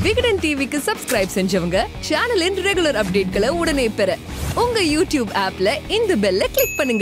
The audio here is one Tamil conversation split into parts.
விகடன் டிவிக்கு சப்ஸ்கிரைப் செஞ்சவங்க சேனலின் ரெகுலர் அப்டேட்களை உடனே பெற உங்க யூடியூப் ஆப்ல இந்த பெல்ல கிளிக் பண்ணுங்க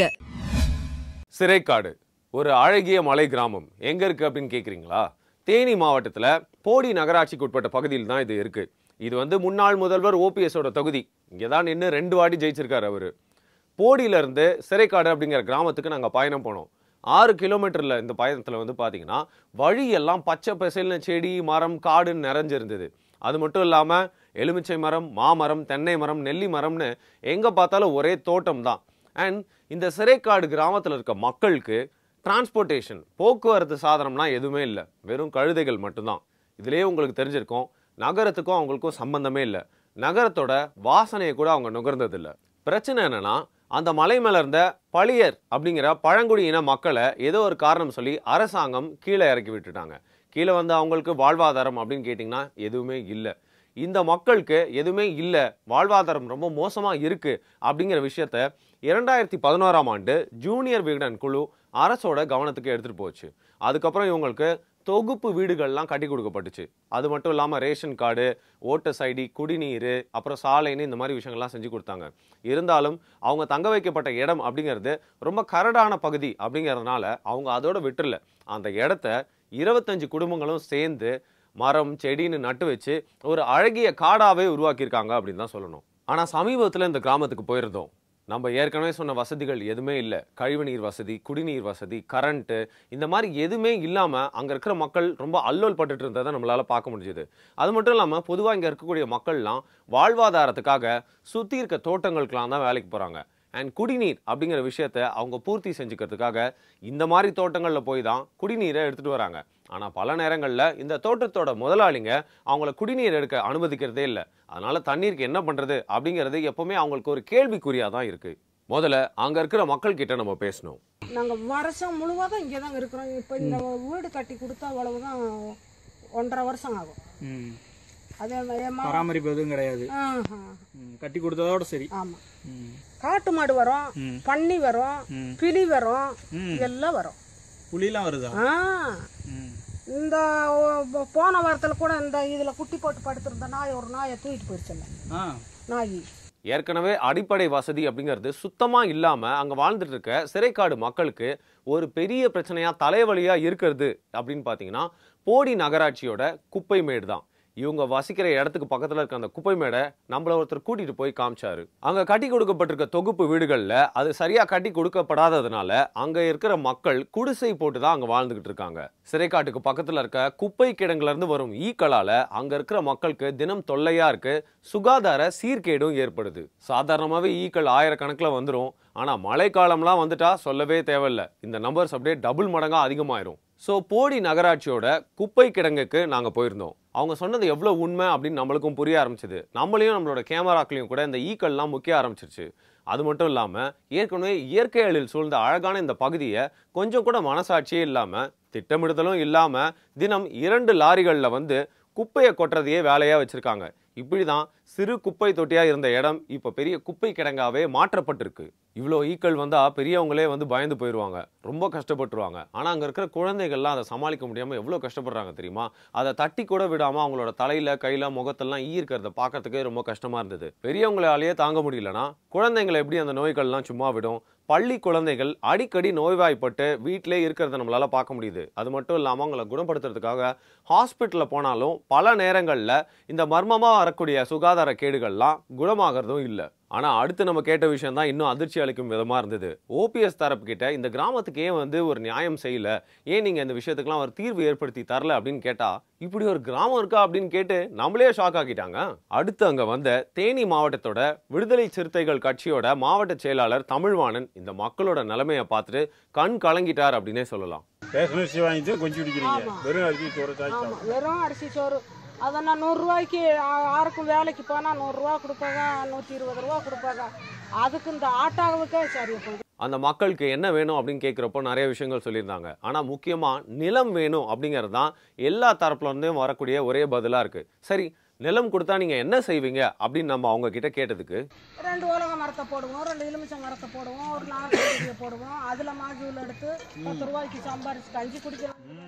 சிறைக்காடு ஒரு அழகிய மலை கிராமம் எங்க இருக்கு அப்படின்னு கேக்குறீங்களா தேனி மாவட்டத்துல போடி நகராட்சிக்கு உட்பட்ட பகுதியில் தான் இது இருக்கு இது வந்து முன்னாள் முதல்வர் ஓபிஎஸோட தொகுதி இங்கே தான் நின்று ரெண்டு வாட்டி ஜெயிச்சிருக்காரு அவரு போடியில இருந்து சிறைக்காடு அப்படிங்கிற கிராமத்துக்கு நாங்க பயணம் போனோம் ஆறு கிலோமீட்டர்ல இந்த பயணத்துல வந்து பாத்தீங்கன்னா வழியெல்லாம் பச்சை பசேல்னு செடி மரம் காடுன்னு நிறைஞ்சிருந்தது அது மட்டும் இல்லாம எலுமிச்சை மரம் மாமரம் தென்னை மரம் நெல்லி மரம்னு எங்க பார்த்தாலும் ஒரே தோட்டம் தான் அண்ட் இந்த சிறைக்காடு கிராமத்தில் இருக்க மக்களுக்கு டிரான்ஸ்போர்ட்டேஷன் போக்குவரத்து சாதனம்லாம் எதுவுமே இல்லை வெறும் கழுதைகள் மட்டும்தான் இதுலேயே உங்களுக்கு தெரிஞ்சிருக்கும் நகரத்துக்கும் அவங்களுக்கும் சம்பந்தமே இல்லை நகரத்தோட வாசனையை கூட அவங்க நுகர்ந்ததில்லை பிரச்சனை என்னன்னா அந்த மலை மேல இருந்த பளியர் அப்படிங்கிற பழங்குடியின மக்களை ஏதோ ஒரு காரணம் சொல்லி அரசாங்கம் கீழே இறக்கி விட்டுட்டாங்க கீழே வந்து அவங்களுக்கு வாழ்வாதாரம் அப்படின்னு கேட்டிங்கன்னா எதுவுமே இல்லை இந்த மக்களுக்கு எதுவுமே இல்லை வாழ்வாதாரம் ரொம்ப மோசமாக இருக்கு அப்படிங்கிற விஷயத்த இரண்டாயிரத்தி பதினோராம் ஆண்டு ஜூனியர் விகடன் குழு அரசோட கவனத்துக்கு எடுத்துகிட்டு போச்சு அதுக்கப்புறம் இவங்களுக்கு தொகுப்பு வீடுகள்லாம் கட்டி கொடுக்கப்பட்டுச்சு அது மட்டும் இல்லாமல் ரேஷன் கார்டு ஓட்டர்ஸ் ஐடி குடிநீர் அப்புறம் சாலைன்னு இந்த மாதிரி விஷயங்கள்லாம் செஞ்சு கொடுத்தாங்க இருந்தாலும் அவங்க தங்க வைக்கப்பட்ட இடம் அப்படிங்கிறது ரொம்ப கரடான பகுதி அப்படிங்கிறதுனால அவங்க அதோட விட்டுறல அந்த இடத்த இருபத்தஞ்சு குடும்பங்களும் சேர்ந்து மரம் செடின்னு நட்டு வச்சு ஒரு அழகிய காடாவே உருவாக்கியிருக்காங்க அப்படின்னு தான் சொல்லணும் ஆனால் சமீபத்தில் இந்த கிராமத்துக்கு போயிருந்தோம் நம்ம ஏற்கனவே சொன்ன வசதிகள் எதுவுமே இல்லை கழிவுநீர் வசதி குடிநீர் வசதி கரண்ட்டு இந்த மாதிரி எதுவுமே இல்லாமல் அங்கே இருக்கிற மக்கள் ரொம்ப அல்லோல் பட்டுட்டு இருந்ததை நம்மளால் பார்க்க முடிஞ்சுது அது மட்டும் இல்லாமல் பொதுவாக இங்கே இருக்கக்கூடிய மக்கள்லாம் வாழ்வாதாரத்துக்காக சுற்றி இருக்க தோட்டங்களுக்கெல்லாம் தான் வேலைக்கு போகிறாங்க அண்ட் குடிநீர் அப்படிங்கிற விஷயத்த அவங்க பூர்த்தி செஞ்சுக்கிறதுக்காக இந்த மாதிரி தோட்டங்களில் போய் தான் குடிநீரை எடுத்துகிட்டு வராங்க ஆனால் பல நேரங்களில் இந்த தோட்டத்தோட முதலாளிங்க அவங்கள குடிநீர் எடுக்க அனுமதிக்கிறதே இல்லை அதனால தண்ணீருக்கு என்ன பண்ணுறது அப்படிங்கிறது எப்பவுமே அவங்களுக்கு ஒரு கேள்விக்குறியாக தான் இருக்கு முதல்ல அங்கே இருக்கிற மக்கள் கிட்ட நம்ம பேசணும் நாங்கள் வருஷம் முழுவதும் இங்கே தான் இருக்கிறோம் இப்போ இந்த வீடு கட்டி கொடுத்தா அவ்வளவுதான் ஒன்றரை வருஷம் ஆகும் ம் அது ஏமா பராமரிப்பு எதுவும் கிடையாது ம், கட்டி கொடுத்ததோட சரி ஆமாம் ம் காட்டு மாடு வரும் ம். பன்னி வரும் ம். கிளி வரும் ம். இதெல்லாம் வரும் புலிலாம் வருதா ஆ ம் இந்த ஓ- போன வாரத்தில் கூட இந்த இதில் குட்டி போட்டு படுத்திருந்த நாய் ஒரு நாயை தூக்கிட்டு போயிடுச்சுல்ல ஆ நாய் ஏற்கனவே அடிப்படை வசதி அப்படிங்கிறது சுத்தமா இல்லாம அங்க வாழ்ந்துட்டு இருக்க சிறைக்காடு மக்களுக்கு ஒரு பெரிய பிரச்சனையா தலைவலியா இருக்கிறது அப்படின்னு பாத்தீங்கன்னா போடி நகராட்சியோட குப்பை மேடு தான் இவங்க வசிக்கிற இடத்துக்கு பக்கத்துல இருக்க அந்த குப்பை மேடை நம்மள ஒருத்தர் கூட்டிட்டு போய் காமிச்சாரு அங்க கட்டி கொடுக்கப்பட்டிருக்க தொகுப்பு வீடுகள்ல அது சரியா கட்டி கொடுக்கப்படாததுனால அங்க இருக்கிற மக்கள் குடிசை போட்டு தான் அங்க வாழ்ந்துகிட்டு இருக்காங்க சிறைக்காட்டுக்கு பக்கத்துல இருக்க குப்பை கிடங்குல இருந்து வரும் ஈக்களால அங்க இருக்கிற மக்களுக்கு தினம் தொல்லையா இருக்கு சுகாதார சீர்கேடும் ஏற்படுது சாதாரணமாவே ஈக்கள் ஆயிரக்கணக்கில் வந்துடும் ஆனா மழைக்காலம்லாம் வந்துட்டா சொல்லவே தேவையில்ல இந்த நம்பர்ஸ் அப்படியே டபுள் மடங்கா அதிகமாயிரும் ஸோ போடி நகராட்சியோட குப்பை கிடங்குக்கு நாங்க போயிருந்தோம் அவங்க சொன்னது எவ்வளோ உண்மை அப்படின்னு நம்மளுக்கும் புரிய ஆரம்பிச்சது நம்மளையும் நம்மளோட கேமராக்களையும் கூட இந்த ஈக்கள்லாம் முக்கிய ஆரம்பிச்சிருச்சு அது மட்டும் இல்லாமல் ஏற்கனவே இயற்கை எழில் சூழ்ந்த அழகான இந்த பகுதியை கொஞ்சம் கூட மனசாட்சியே இல்லாமல் திட்டமிடுதலும் இல்லாமல் தினம் இரண்டு லாரிகளில் வந்து குப்பையை கொட்டுறதையே வேலையாக வச்சுருக்காங்க இப்படி தான் சிறு குப்பை தொட்டியாக இருந்த இடம் இப்போ பெரிய குப்பை கிடங்காவே மாற்றப்பட்டிருக்கு இவ்வளோ ஈக்கள் வந்தால் பெரியவங்களே வந்து பயந்து போயிடுவாங்க ரொம்ப கஷ்டப்பட்டுருவாங்க ஆனால் அங்கே இருக்கிற குழந்தைகள்லாம் அதை சமாளிக்க முடியாமல் எவ்வளோ கஷ்டப்படுறாங்க தெரியுமா அதை தட்டி கூட விடாமல் அவங்களோட தலையில் கையில் முகத்தெல்லாம் ஈ இருக்கிறத பார்க்கறதுக்கே ரொம்ப கஷ்டமாக இருந்தது பெரியவங்களாலேயே தாங்க முடியலனா குழந்தைங்களை எப்படி அந்த நோய்கள்லாம் சும்மா விடும் பள்ளி குழந்தைகள் அடிக்கடி நோய்வாய்ப்பட்டு வீட்டிலே இருக்கிறத நம்மளால பார்க்க முடியுது அது மட்டும் இல்லாமல் அவங்கள குணப்படுத்துறதுக்காக ஹாஸ்பிட்டலில் போனாலும் பல நேரங்களில் இந்த மர்மமாக வரக்கூடிய சுகாதார கேடுகள்லாம் குணமாகறதும் இல்லை ஆனால் அடுத்து நம்ம கேட்ட விஷயம் தான் இன்னும் அதிர்ச்சி அளிக்கும் விதமாக இருந்தது ஓபிஎஸ் தரப்பு கிட்ட இந்த கிராமத்துக்கு ஏன் வந்து ஒரு நியாயம் செய்யல ஏன் நீங்கள் இந்த விஷயத்துக்குலாம் ஒரு தீர்வு ஏற்படுத்தி தரல அப்படின்னு கேட்டா இப்படி ஒரு கிராமம் இருக்கா அப்படின்னு கேட்டு நம்மளே ஷாக் ஆக்கிட்டாங்க அடுத்து அங்க வந்த தேனி மாவட்டத்தோட விடுதலை சிறுத்தைகள் கட்சியோட மாவட்ட செயலாளர் தமிழ்வாணன் இந்த மக்களோட நிலைமையை பார்த்துட்டு கண் கலங்கிட்டார் அப்படின்னே சொல்லலாம் ரேஷன் அரிசி வாங்கிட்டு கொஞ்சம் குடிக்கிறீங்க வெறும் அரிசி சோறு சாய்ச்சி ஆமாம் வெறும் அரிசி சோறு அதை நான் நூறுரூவாய்க்கு யாருக்கும் வேலைக்கு போனால் நூறுரூவா கொடுப்பாங்க நூற்றி இருபது ரூபா கொடுப்பாங்க அதுக்கு இந்த ஆட்டாவுக்கே சரியா போகுது அந்த மக்களுக்கு என்ன வேணும் அப்படின்னு கேட்குறப்போ நிறைய விஷயங்கள் சொல்லியிருந்தாங்க ஆனால் முக்கியமாக நிலம் வேணும் அப்படிங்கிறது தான் எல்லா தரப்புல இருந்தும் வரக்கூடிய ஒரே பதிலாக இருக்கு சரி நிலம் கொடுத்தா நீங்கள் என்ன செய்வீங்க அப்படின்னு நம்ம அவங்க கிட்ட கேட்டதுக்கு ரெண்டு உலக மரத்தை போடுவோம் ரெண்டு எலுமிச்சை மரத்தை போடுவோம் ஒரு நாட்டு செடியை போடுவோம் அதில் மாஜூல் எடுத்து பத்து ரூபாய்க்கு சம்பாரிச்சு கஞ்சி குடிக்கலாம்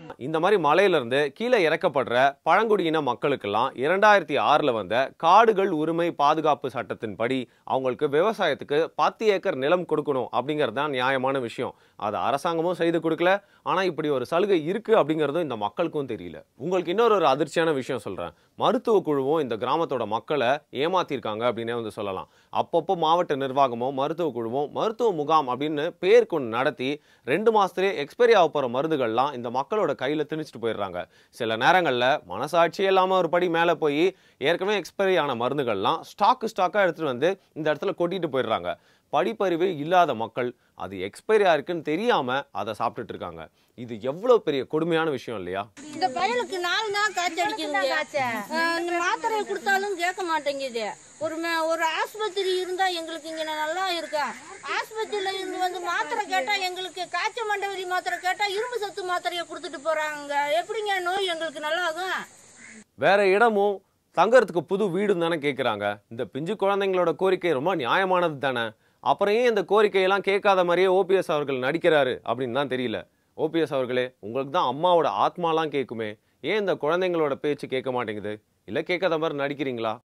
இந்த மாதிரி மலையிலிருந்து கீழே இறக்கப்படுற பழங்குடியின மக்களுக்கெல்லாம் இரண்டாயிரத்தி ஆறில் வந்த காடுகள் உரிமை பாதுகாப்பு சட்டத்தின்படி அவங்களுக்கு விவசாயத்துக்கு பத்து ஏக்கர் நிலம் கொடுக்கணும் அப்படிங்கிறது தான் நியாயமான விஷயம் அதை அரசாங்கமும் செய்து கொடுக்கல ஆனால் இப்படி ஒரு சலுகை இருக்கு அப்படிங்கிறதும் இந்த மக்களுக்கும் தெரியல உங்களுக்கு இன்னொரு ஒரு அதிர்ச்சியான விஷயம் சொல்கிறேன் மருத்துவ குழுவும் இந்த கிராமத்தோட மக்களை ஏமாத்திருக்காங்க அப்படின்னே வந்து சொல்லலாம் அப்பப்போ மாவட்ட நிர்வாகமும் மருத்துவ குழுவும் மருத்துவ முகாம் அப்படின்னு பேர் கொண்டு நடத்தி ரெண்டு மாசத்துலேயே எக்ஸ்பைரி ஆக போகிற மருந்துகள்லாம் இந்த மக்களோட கையில் திணிச்சிட்டு போயிடுறாங்க சில நேரங்களில் மனசாட்சி இல்லாமல் ஒரு படி மேலே போய் ஏற்கனவே எக்ஸ்பைரி ஆன மருந்துகள்லாம் ஸ்டாக்கு ஸ்டாக்காக எடுத்துகிட்டு வந்து இந்த இடத்துல கொட்டிட்டு போயிடுறாங்க படிப்பறிவு இல்லாத மக்கள் அது எக்ஸ்பைரி ஆயிருக்குன்னு தெரியாமல் அதை சாப்பிட்டுட்டு இருக்காங்க இது எவ்வளோ பெரிய கொடுமையான விஷயம் இல்லையா இந்த பயலுக்கு நாலு தான் காய்ச்சல் அடிக்குதுங்க அஹ் இந்த மாத்திரையை கொடுத்தாலும் கேட்க மாட்டேங்குது ஒரு மே- ஒரு ஆஸ்பத்திரி இருந்தா எங்களுக்கு இங்க நல்லா இருக்கா ஆஸ்பத்திரியில இருந்து வந்து மாத்திரை கேட்டா எங்களுக்கு காய்ச்சல் மண்டவரி மாத்திரை கேட்டா இரும்பு சத்து மாத்திரையை கொடுத்துட்டு போறாங்க எப்படிங்க நோய் எங்களுக்கு நல்லா ஆகும் வேற இடமும் தங்கறதுக்கு புது வீடும் தானே கேட்குறாங்க இந்த பிஞ்சு குழந்தைங்களோட கோரிக்கை ரொம்ப நியாயமானது தானே அப்புறம் ஏன் இந்த கோரிக்கையெல்லாம் கேட்காத மாதிரியே ஓபிஎஸ் அவர்கள் நடிக்கிறாரு அப்படின்னு தான் தெரியல ஓபிஎஸ் அவர்களே உங்களுக்கு தான் அம்மாவோட ஆத்மாலாம் கேட்குமே ஏன் இந்த குழந்தைங்களோட பேச்சு கேட்க மாட்டேங்குது இல்லை கேட்காத மாதிரி நடிக்கிறீங்களா